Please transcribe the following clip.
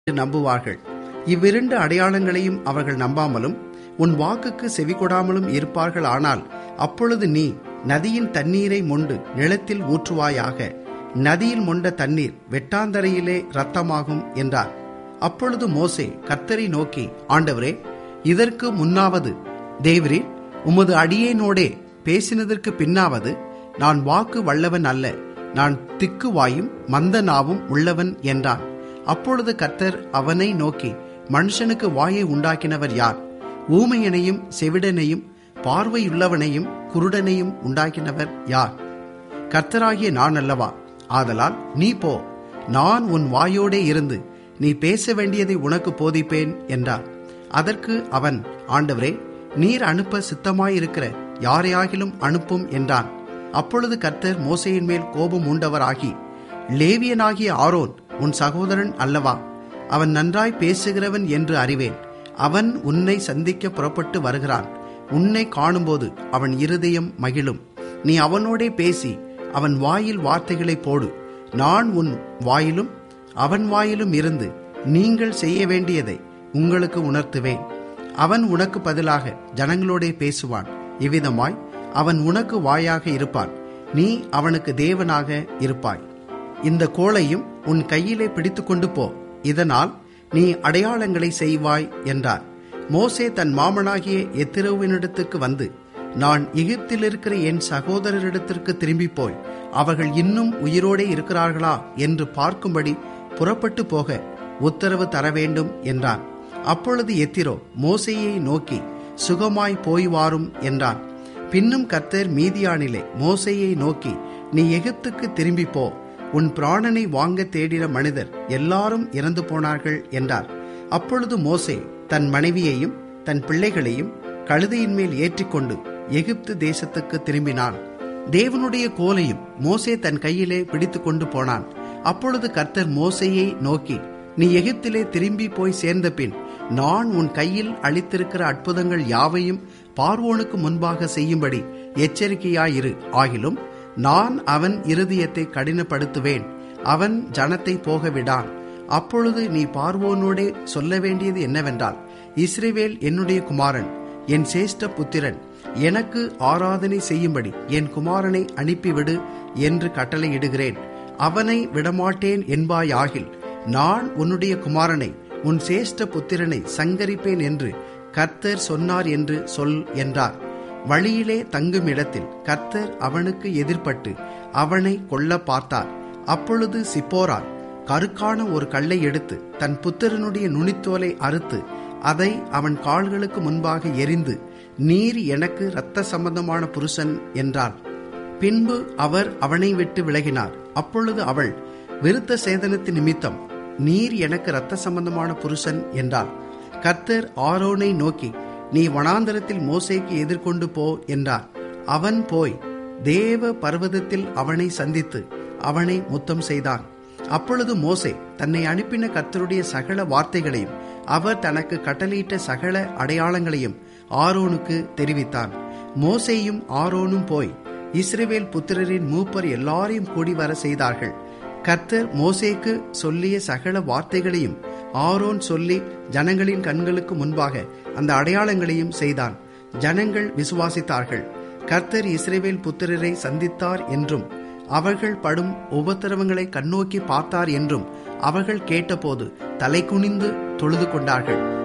என்று நம்புவார்கள் இவ்விரண்டு அடையாளங்களையும் அவர்கள் நம்பாமலும் உன் வாக்குக்கு செவிகொடாமலும் இருப்பார்கள் ஆனால் அப்பொழுது நீ நதியின் தண்ணீரை மொண்டு நிலத்தில் ஊற்றுவாயாக நதியில் மொண்ட தண்ணீர் வெட்டாந்தரையிலே இரத்தமாகும் என்றார் அப்பொழுது மோசே கர்த்தரை நோக்கி ஆண்டவரே இதற்கு முன்னாவது தேவரீர் உமது அடியேனோடே பேசினதற்கு பின்னாவது நான் வாக்கு வல்லவன் அல்ல நான் திக்குவாயும் மந்த நாவும் உள்ளவன் என்றான் அப்பொழுது கர்த்தர் அவனை நோக்கி மனுஷனுக்கு வாயை உண்டாக்கினவர் யார் ஊமையனையும் செவிடனையும் பார்வையுள்ளவனையும் குருடனையும் உண்டாக்கினவர் யார் கர்த்தராகிய நான் அல்லவா ஆதலால் நீ போ நான் உன் வாயோடே இருந்து நீ பேச வேண்டியதை உனக்கு போதிப்பேன் என்றார் அதற்கு அவன் ஆண்டவரே நீர் அனுப்ப சித்தமாயிருக்கிற யாரையாகிலும் அனுப்பும் என்றான் அப்பொழுது கர்த்தர் மோசையின் மேல் கோபம் உண்டவராகி லேவியனாகிய ஆரோன் உன் சகோதரன் அல்லவா அவன் நன்றாய் பேசுகிறவன் என்று அறிவேன் அவன் உன்னை சந்திக்க புறப்பட்டு வருகிறான் உன்னை காணும்போது அவன் இருதயம் மகிழும் நீ அவனோடே பேசி அவன் வாயில் வார்த்தைகளை போடு நான் உன் வாயிலும் அவன் வாயிலும் இருந்து நீங்கள் செய்ய வேண்டியதை உங்களுக்கு உணர்த்துவேன் அவன் உனக்கு பதிலாக ஜனங்களோடே பேசுவான் இவ்விதமாய் அவன் உனக்கு வாயாக இருப்பான் நீ அவனுக்கு தேவனாக இருப்பாய் இந்த கோளையும் உன் கையிலே பிடித்துக்கொண்டு போ இதனால் நீ அடையாளங்களை செய்வாய் என்றார் மோசே தன் மாமனாகிய எத்திரோவினிடத்துக்கு வந்து நான் எகிப்தில் இருக்கிற என் சகோதரரிடத்திற்கு திரும்பி போய் அவர்கள் இன்னும் உயிரோடே இருக்கிறார்களா என்று பார்க்கும்படி புறப்பட்டு போக உத்தரவு தர வேண்டும் என்றான் அப்பொழுது எத்திரோ மோசையை நோக்கி சுகமாய் போய் வாரும் என்றான் பின்னும் கர்த்தர் மீதியானிலே மோசையை நோக்கி நீ எகிப்துக்கு திரும்பி போ உன் பிராணனை வாங்க தேடின மனிதர் எல்லாரும் இறந்து போனார்கள் என்றார் அப்பொழுது மோசே தன் மனைவியையும் தன் பிள்ளைகளையும் கழுதையின் மேல் ஏற்றிக்கொண்டு எகிப்து தேசத்துக்கு திரும்பினான் தேவனுடைய கோலையும் மோசே தன் கையிலே பிடித்து கொண்டு போனான் அப்பொழுது கர்த்தர் மோசையை நோக்கி நீ எகிப்திலே திரும்பி போய் சேர்ந்த பின் நான் உன் கையில் அளித்திருக்கிற அற்புதங்கள் யாவையும் பார்வோனுக்கு முன்பாக செய்யும்படி எச்சரிக்கையாயிரு ஆகிலும் நான் அவன் இருதயத்தை கடினப்படுத்துவேன் அவன் ஜனத்தை போக விடான் அப்பொழுது நீ பார்வோனோடே சொல்ல வேண்டியது என்னவென்றால் இஸ்ரேவேல் என்னுடைய குமாரன் என் சேஷ்ட புத்திரன் எனக்கு ஆராதனை செய்யும்படி என் குமாரனை அனுப்பிவிடு என்று கட்டளையிடுகிறேன் அவனை விடமாட்டேன் என்பாயாகில் நான் உன்னுடைய குமாரனை உன் சேஷ்ட புத்திரனை சங்கரிப்பேன் என்று கர்த்தர் சொன்னார் என்று சொல் என்றார் வழியிலே தங்கும் இடத்தில் கர்த்தர் அவனுக்கு எதிர்பட்டு அவனை கொல்ல பார்த்தார் அப்பொழுது சிப்போரால் கருக்கான ஒரு கல்லை எடுத்து தன் புத்திரனுடைய நுனித்தோலை அறுத்து அதை அவன் கால்களுக்கு முன்பாக எரிந்து நீர் எனக்கு இரத்த சம்பந்தமான புருஷன் என்றாள் பின்பு அவர் அவனை விட்டு விலகினார் அப்பொழுது அவள் விருத்த சேதனத்து நிமித்தம் நீர் எனக்கு இரத்த சம்பந்தமான புருஷன் என்றாள் கர்த்தர் ஆரோனை நோக்கி நீ வனாந்தரத்தில் மோசைக்கு எதிர்கொண்டு போ என்றார் அவன் போய் தேவ பர்வதத்தில் அவனை சந்தித்து அவனை முத்தம் செய்தான் அப்பொழுது மோசே தன்னை அனுப்பின கர்த்தருடைய சகல வார்த்தைகளையும் அவர் தனக்கு கட்டளையிட்ட சகல அடையாளங்களையும் ஆரோனுக்கு தெரிவித்தான் மோசேயும் ஆரோனும் போய் இஸ்ரேவேல் புத்திரரின் மூப்பர் எல்லாரையும் கூடி வர செய்தார்கள் கர்த்தர் மோசேக்கு சொல்லிய சகல வார்த்தைகளையும் ஆரோன் சொல்லி ஜனங்களின் கண்களுக்கு முன்பாக அந்த அடையாளங்களையும் செய்தான் ஜனங்கள் விசுவாசித்தார்கள் கர்த்தர் இஸ்ரேவேல் புத்திரரை சந்தித்தார் என்றும் அவர்கள் படும் உபத்திரவங்களை கண்ணோக்கி பார்த்தார் என்றும் அவர்கள் கேட்டபோது தலை குனிந்து தொழுது கொண்டார்கள்